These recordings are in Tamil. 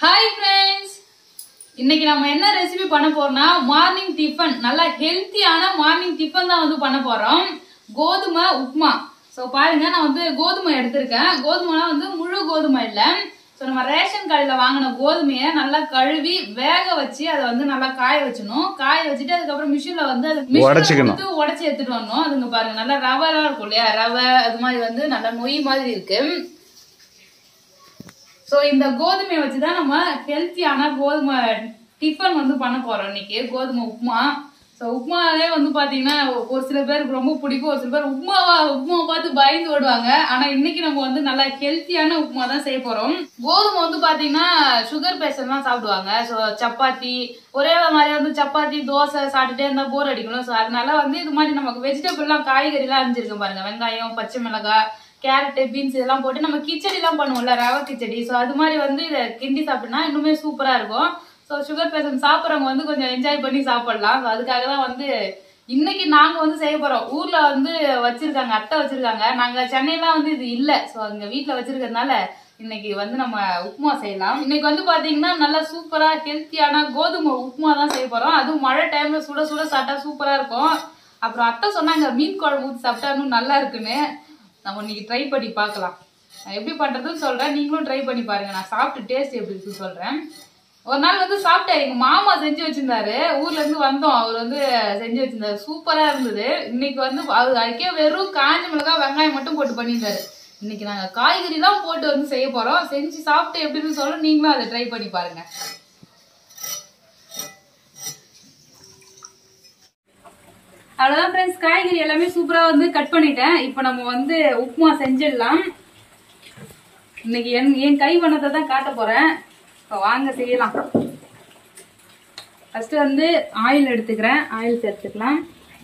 ஹாய் ஃப்ரெண்ட்ஸ் இன்னைக்கு நம்ம என்ன ரெசிபி பண்ண போறோம்னா மார்னிங் டிஃபன் நல்லா ஹெல்த்தியான மார்னிங் டிஃபன் தான் வந்து பண்ண போறோம் கோதுமை உப்புமா ஸோ பாருங்க நான் வந்து கோதுமை எடுத்திருக்கேன் கோதுமைலாம் வந்து முழு கோதுமை இல்லை ஸோ நம்ம ரேஷன் கடையில் வாங்கின கோதுமையை நல்லா கழுவி வேக வச்சு அதை வந்து நல்லா காய வச்சணும் காய வச்சுட்டு அதுக்கப்புறம் மிஷினில் வந்து அது மிஷினில் உடைச்சுக்கணும். கொடுத்து உடச்சி எடுத்துட்டு வரணும் அதுங்க பாருங்க நல்லா ரவைலாம் இருக்கும் இல்லையா ரவை அது மாதிரி வந்து நல்லா நொய் மாதிரி இருக்கு ஸோ இந்த கோதுமையை வச்சு தான் நம்ம ஹெல்த்தியான கோதுமை டிஃபன் வந்து பண்ண போறோம் இன்னைக்கு கோதுமை உப்புமா ஸோ உப்புமாவே வந்து பாத்தீங்கன்னா ஒரு சில பேருக்கு ரொம்ப பிடிக்கும் ஒரு சில பேர் உப்புமாவா உப்புமாவை பார்த்து பயந்து ஓடுவாங்க ஆனா இன்னைக்கு நம்ம வந்து நல்லா ஹெல்த்தியான உப்புமா தான் செய்ய போறோம் கோதுமை வந்து பாத்தீங்கன்னா சுகர் பேஷண்ட் தான் சாப்பிடுவாங்க ஸோ சப்பாத்தி ஒரே மாதிரி வந்து சப்பாத்தி தோசை சாப்பிட்டுட்டே இருந்தா போர் அடிக்கணும் ஸோ அதனால வந்து இது மாதிரி நமக்கு வெஜிடபிள்லாம் காய்கறிலாம் அரிஞ்சிருக்கும் பாருங்க வெங்காயம் பச்சை மிளகாய் கேரட்டு பீன்ஸ் இதெல்லாம் போட்டு நம்ம கிச்சடிலாம் பண்ணுவோம்ல ரவை கிச்சடி ஸோ அது மாதிரி வந்து இதை கிண்டி சாப்பிட்டோம்னா இன்னுமே சூப்பராக இருக்கும் ஸோ சுகர் பேஷண்ட் சாப்பிட்றவங்க வந்து கொஞ்சம் என்ஜாய் பண்ணி சாப்பிடலாம் ஸோ அதுக்காக தான் வந்து இன்னைக்கு நாங்கள் வந்து செய்ய போகிறோம் ஊரில் வந்து வச்சிருக்காங்க அத்தை வச்சிருக்காங்க நாங்கள் சென்னையிலாம் வந்து இது இல்லை ஸோ அங்கே வீட்டில் வச்சிருக்கிறதுனால இன்னைக்கு வந்து நம்ம உப்புமா செய்யலாம் இன்னைக்கு வந்து பாத்தீங்கன்னா நல்லா சூப்பரா ஹெல்த்தியான கோதுமை உப்புமா தான் செய்ய போறோம் அதுவும் மழை டைம்ல சுட சுட சாப்பிட்டா சூப்பரா இருக்கும் அப்புறம் அத்தை சொன்னாங்க மீன் குழம்பு ஊற்றி சாப்பிட்டா இன்னும் நல்லா இருக்குன்னு நம்ம இன்னைக்கு ட்ரை பண்ணி பார்க்கலாம் நான் எப்படி பண்றதுன்னு சொல்றேன் நீங்களும் ட்ரை பண்ணி பாருங்க நான் சாப்பிட்டு டேஸ்ட் எப்படி இருக்குன்னு சொல்றேன் ஒரு நாள் வந்து சாப்பிட்டேன் எங்க மாமா செஞ்சு வச்சிருந்தாரு ஊர்ல இருந்து வந்தோம் அவர் வந்து செஞ்சு வச்சிருந்தாரு சூப்பரா இருந்தது இன்னைக்கு வந்து அது அதுக்கே வெறும் காஞ்ச மிளகாய் வெங்காயம் மட்டும் போட்டு பண்ணியிருந்தாரு இன்னைக்கு நாங்க காய்கறி எல்லாம் போட்டு வந்து செய்ய போறோம் செஞ்சு சாப்பிட்டு எப்படின்னு சொல்ல நீங்களும் அதை ட்ரை பண்ணி பாருங்க அவ்வளவுதான் ஃப்ரெண்ட்ஸ் காய்கறி எல்லாமே சூப்பரா வந்து கட் பண்ணிட்டேன் இப்போ நம்ம வந்து உப்புமா செஞ்சிடலாம் இன்னைக்கு என் என் கை வண்ணத்தை தான் காட்ட போறேன் இப்போ வாங்க செய்யலாம் ஃபர்ஸ்ட் வந்து ஆயில் எடுத்துக்கிறேன் ஆயில் சேர்த்துக்கலாம்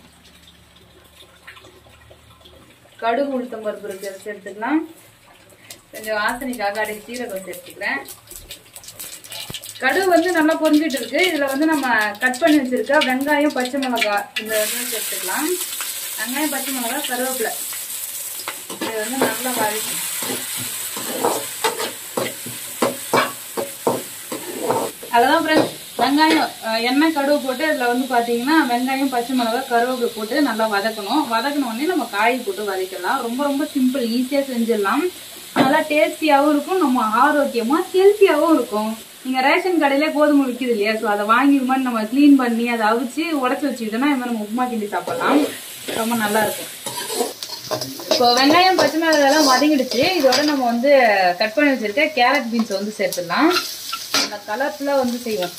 கடுகு உளுத்தம் பருப்பு இருக்கு அதை சேர்த்துக்கலாம் கொஞ்சம் வாசனைக்காக அடை சீரகம் சேர்த்துக்கிறேன் கடுகு வந்து நல்லா பொரிஞ்சிட்டு இருக்கு இதுல வந்து நம்ம கட் பண்ணி வச்சிருக்க வெங்காயம் பச்சை மிளகாய் இந்த வந்து சேர்த்துக்கலாம் வெங்காயம் பச்சை மிளகாய் கருவேப்பிலை இது வந்து நல்லா வதக்கி அதான் ஃப்ரெண்ட்ஸ் வெங்காயம் அஹ், எண்ணெய் கடுகு போட்டு அதில் வந்து பார்த்தீங்கன்னா வெங்காயம் பச்சை மிளகாய் கருவேப்பிலை போட்டு நல்லா வதக்கணும் வதக்கின உடனே நம்ம காய் போட்டு வதக்கலாம் ரொம்ப ரொம்ப சிம்பிள் ஈஸியாக செஞ்சிடலாம் நல்லா டேஸ்டியாகவும் இருக்கும் நம்ம ஆரோக்கியமாக ஹெல்த்தியாகவும் இருக்கும் நீங்கள் ரேஷன் கடையிலே கோதுமை விற்கிது இல்லையா ஸோ அதை வாங்கி இது மாதிரி நம்ம க்ளீன் பண்ணி அதை அவிச்சு உடச்சி வச்சுக்கிட்டோம்னா இது மாதிரி நம்ம உப்புமா கிண்டி சாப்பிடலாம் ரொம்ப நல்லா இருக்கும் இப்போ வெங்காயம் பச்சை மிளகாய் எல்லாம் வதங்கிடுச்சு இதோட நம்ம வந்து கட் பண்ணி வச்சிருக்க கேரட் பீன்ஸ் வந்து சேர்த்துடலாம் அந்த கலர்ஃபுல்லாக வந்து செய்வோம்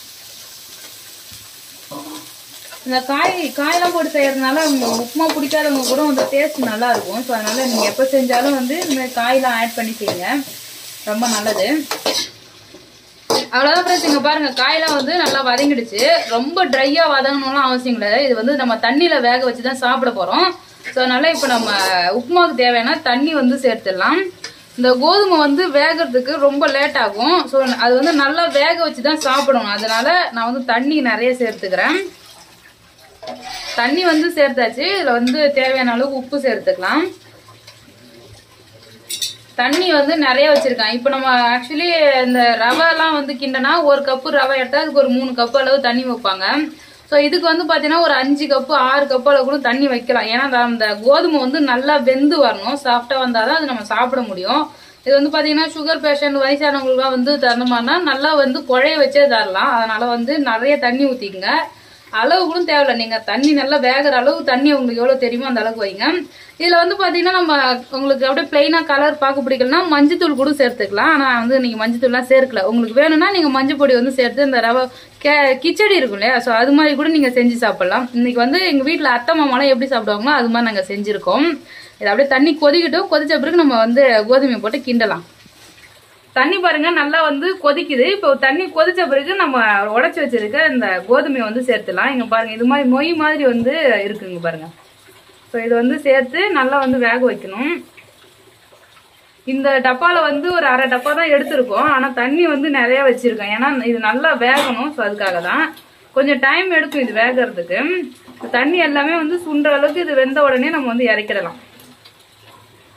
இந்த காய் காயெல்லாம் போட்டு செய்யறதுனால உங்க உப்புமா பிடிக்காதவங்க கூட வந்து டேஸ்ட் நல்லா இருக்கும் ஸோ அதனால நீங்க எப்போ செஞ்சாலும் வந்து இந்த மாதிரி காயெல்லாம் ஆட் பண்ணி செய்யுங்க ரொம்ப நல்லது அவ்வளோதான் ஃப்ரெண்ட்ஸ் இங்கே பாருங்க காயெல்லாம் வந்து நல்லா வதங்கிடுச்சு ரொம்ப ட்ரையாக வதங்கணும்லாம் அவசியம் கிடையாது இது வந்து நம்ம தண்ணியில் வேக வச்சு தான் சாப்பிட போகிறோம் ஸோ அதனால இப்போ நம்ம உப்புமாவுக்கு தேவையான தண்ணி வந்து சேர்த்துடலாம் இந்த கோதுமை வந்து வேகிறதுக்கு ரொம்ப லேட் ஆகும் ஸோ அது வந்து நல்லா வேக வச்சு தான் சாப்பிடணும் அதனால நான் வந்து தண்ணி நிறைய சேர்த்துக்கிறேன் தண்ணி வந்து சேர்த்தாச்சு இதில் வந்து தேவையான அளவுக்கு உப்பு சேர்த்துக்கலாம் தண்ணி வந்து நிறைய வச்சிருக்கேன் இப்போ நம்ம ஆக்சுவலி இந்த ரவைலாம் வந்து கிண்டனா ஒரு கப்பு ரவை எடுத்தா அதுக்கு ஒரு மூணு கப்பு அளவு தண்ணி வைப்பாங்க ஸோ இதுக்கு வந்து பார்த்தீங்கன்னா ஒரு அஞ்சு கப்பு ஆறு கப்பு அளவு கூட தண்ணி வைக்கலாம் ஏன்னா அந்த- அந்த கோதுமை வந்து நல்லா வெந்து வரணும் சாஃப்டாக வந்தால் தான் அது நம்ம சாப்பிட முடியும் இது வந்து பார்த்தீங்கன்னா சுகர் பேஷண்ட் வயசானவங்களுக்குலாம் வந்து தரணுமானா நல்லா வந்து குழைய வச்சே தரலாம் அதனால வந்து நிறைய தண்ணி ஊற்றிக்கங்க அளவு கூட தேவையில்ல நீங்க தண்ணி நல்லா வேகிற அளவு தண்ணி உங்களுக்கு எவ்வளவு தெரியுமோ அந்த அளவுக்கு வைங்க இதுல வந்து பாத்தீங்கன்னா நம்ம உங்களுக்கு அப்படியே பிளைனா கலர் பார்க்க பிடிக்கலனா மஞ்சத்தூள் கூட சேர்த்துக்கலாம் ஆனா வந்து நீங்க மஞ்சத்தூள்லாம் சேர்க்கல உங்களுக்கு வேணும்னா நீங்க மஞ்சள் பொடி வந்து சேர்த்து இந்த ரவை கே கிச்சடி இருக்கும் இல்லையா ஸோ அது மாதிரி கூட நீங்க செஞ்சு சாப்பிடலாம் இன்னைக்கு வந்து எங்க வீட்ல அத்தை மாமாலாம் எப்படி சாப்பிடுவாங்களோ அது மாதிரி நாங்க செஞ்சிருக்கோம் இது அப்படியே தண்ணி கொதிக்கட்டும் கொதிச்ச பிறகு நம்ம வந்து கோதுமை போட்டு கிண்டலாம் தண்ணி பாருங்க நல்லா வந்து கொதிக்குது இப்போ தண்ணி கொதிச்ச பிறகு நம்ம உடைச்சு வச்சிருக்க இந்த கோதுமையை வந்து சேர்த்துலாம் இங்க பாருங்க இது மாதிரி மொய் மாதிரி வந்து இருக்குங்க பாருங்க ஸோ இது வந்து சேர்த்து நல்லா வந்து வேக வைக்கணும் இந்த டப்பால வந்து ஒரு அரை டப்பா தான் எடுத்திருக்கோம் ஆனா தண்ணி வந்து நிறைய வச்சிருக்கேன் ஏன்னா இது நல்லா வேகணும் ஸோ அதுக்காக தான் கொஞ்சம் டைம் எடுக்கும் இது வேகறதுக்கு இந்த தண்ணி எல்லாமே வந்து சுண்டுற அளவுக்கு இது வெந்த உடனே நம்ம வந்து இறக்கிடலாம்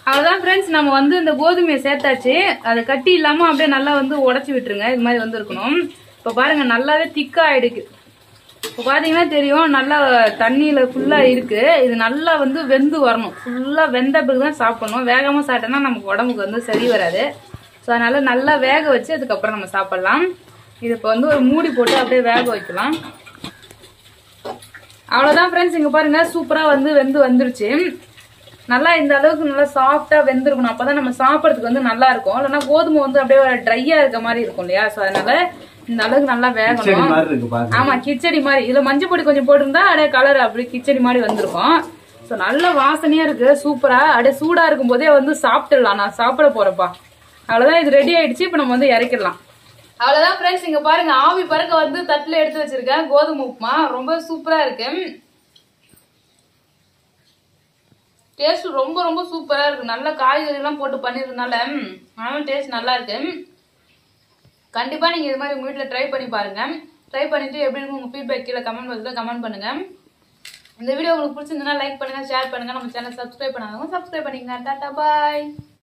அவ்வளோதான் ஃப்ரெண்ட்ஸ் நம்ம வந்து இந்த கோதுமையை சேர்த்தாச்சு அதை கட்டி இல்லாமல் அப்படியே நல்லா வந்து உடச்சி விட்டுருங்க இது மாதிரி வந்து இருக்கணும் இப்போ பாருங்க நல்லாவே திக்காக ஆயிடுக்கு இப்போ பார்த்தீங்கன்னா தெரியும் நல்லா தண்ணியில் ஃபுல்லாக இருக்கு இது நல்லா வந்து வெந்து வரணும் ஃபுல்லாக வெந்த பிறகு தான் சாப்பிடணும் வேகமாக சாப்பிட்டோம்னா நமக்கு உடம்புக்கு வந்து சரி வராது ஸோ அதனால நல்லா வேக வச்சு அதுக்கப்புறம் நம்ம சாப்பிடலாம் இது இப்போ வந்து ஒரு மூடி போட்டு அப்படியே வேக வைக்கலாம் அவ்வளோதான் ஃப்ரெண்ட்ஸ் இங்கே பாருங்க சூப்பராக வந்து வெந்து வந்துருச்சு நல்லா இந்த அளவுக்கு நல்லா சாஃப்டா வெந்திருக்கணும் அப்பதான் நம்ம சாப்பிட்றதுக்கு வந்து நல்லா இருக்கும் இல்லைன்னா கோதுமை வந்து அப்படியே ட்ரையா இருக்க மாதிரி இருக்கும் இல்லையா ஸோ அதனால இந்த அளவுக்கு நல்லா சரி வேகணும் மாதிரி இருக்கு பாருங்க ஆமா கிச்சடி மாதிரி இதுல மஞ்சள் பொடி கொஞ்சம் போட்டிருந்தா அப்படியே கலர் அப்படி கிச்சடி மாதிரி வந்திருக்கும் ஸோ நல்ல வாசனையா இருக்கு சூப்பரா அப்படியே சூடா இருக்கும் போதே வந்து சாப்பிட்டுடலாம் நான் சாப்பிட போறப்பா அவ்வளவுதான் இது ரெடி ஆயிடுச்சு இப்போ நம்ம வந்து இறக்கிடலாம் அவ்வளவுதான் ஃப்ரெண்ட்ஸ் இங்க பாருங்க ஆவி பறக்க வந்து தட்டுல எடுத்து வச்சிருக்கேன் கோதுமை உப்புமா ரொம்ப சூப்பரா இருக்கு டேஸ்ட் ரொம்ப ரொம்ப சூப்பரா இருக்கு நல்ல காய்கறி எல்லாம் போட்டு பண்ணிருந்தனால ம், அதனால டேஸ்ட் நல்லா இருக்கு கண்டிப்பா நீங்க இது மாதிரி உங்க வீட்ல ட்ரை பண்ணி பாருங்க ட்ரை பண்ணிட்டு எப்படி இருக்கு உங்க ஃபீட்பேக் கீழே கமெண்ட் பாக்ஸ்ல கமெண்ட் பண்ணுங்க இந்த வீடியோ உங்களுக்கு பிடிச்சிருந்ததுன்னா லைக் பண்ணுங்க ஷேர் பண்ணுங்க நம்ம சேனல் சப்ஸ்கிரைப் பண்ணாதவங்க சப்ஸ்கிரைப் பண்ணிக்கங்க டாடா பாய்